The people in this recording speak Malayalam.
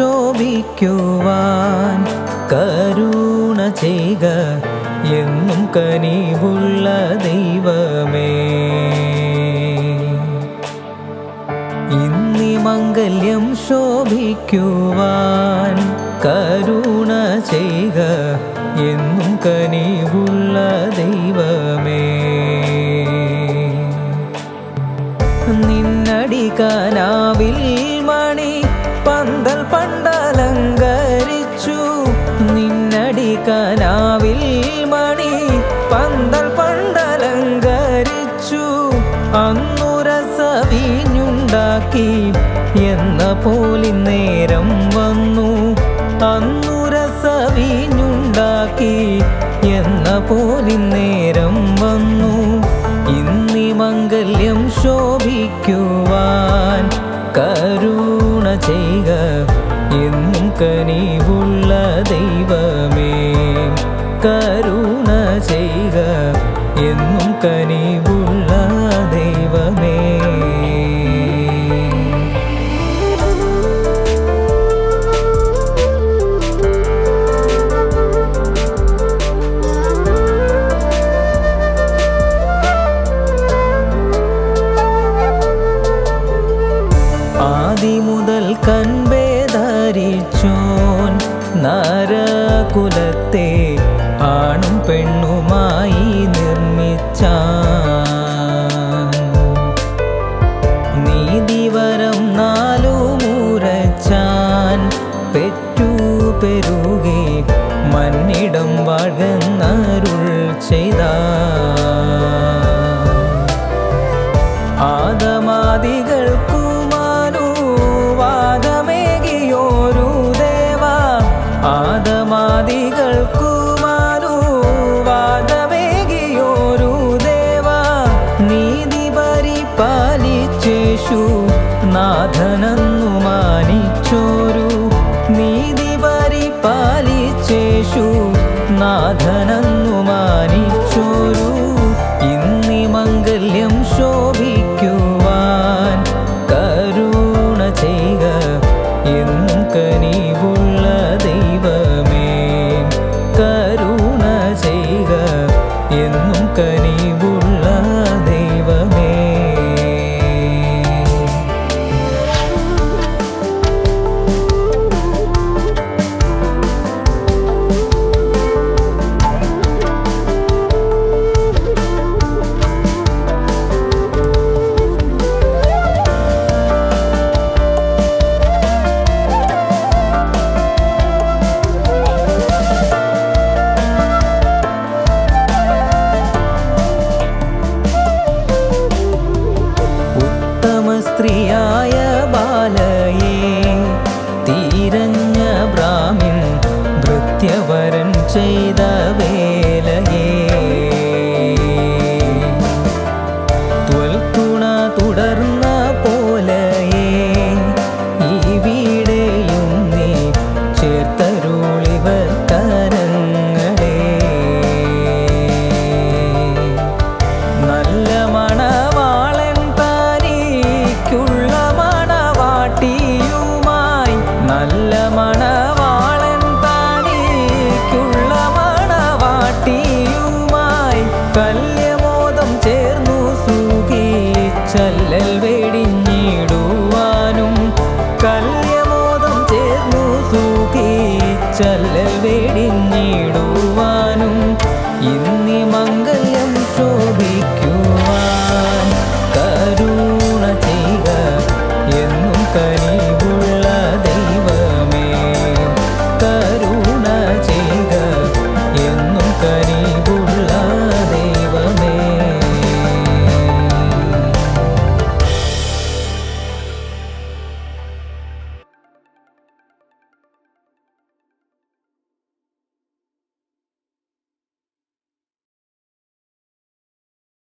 ശോഭിക്കുവാൻ കരുണ ചെയ്യുക എന്നും കനിവുള്ള ദൈവമേ ഇന്നി മംഗല്യം ശോഭിക്കുവാൻ കരുണ ചെയ്യുക എന്നും കനിവുള്ള ദൈവമേ നിന്നടി കനാവിൽ മണി പന്തൽ പണ്ടലങ്കരിച്ചു നിന്നടി കനാവിൽ മണി പന്തൽ പണ്ടലങ്കരിച്ചു അന്നുരസവീഞ്ഞുണ്ടാക്കി എന്ന പോലി നേരം വന്നു അന്നുരസവീഞ്ഞുണ്ടാക്കി എന്ന പോലി നേരം വന്നു ഇന്നി മംഗല്യം ശോഭിക്കുവാൻ കരുണ ചെയ്യുക എന്നും കനിവുള്ള ദൈവമേ കരുണ ചെയ്യുക എന്നും കനിവുള്ള ദൈവമേ ആദി മുതൽ കൺപേ ധരിച്ചോൻ നരകുലത്തെ ആണും പെണ്ണുമായി നിർമ്മിച്ച നീതിവരം നാലു മുരച്ചാൻ പെറ്റു പെരുകി മന്നിടം വഴന്നരുൾ ചെയ്ത ആദമാദികൾക്കുമാനുവാദമേകിയോരു ദേവ ആദമാദികൾക്കുമാനുവാദമേകിയോരു ദേവ നീതി പരിപാലിച്ചേഷു നാഥനെന്നു മാനിച്ചോരു നീതി പരിപാലിച്ചേഷു നാഥനെന്നു മാനിച്ചോരു ഇന്നി മംഗല്യം ശോഭിക്കുവാൻ കരുണ ചെയ്യുക എന്നും കനിവുള്ള ദൈവമേ കരുണ ചെയ്യുക എന്നും കനിവുള്ള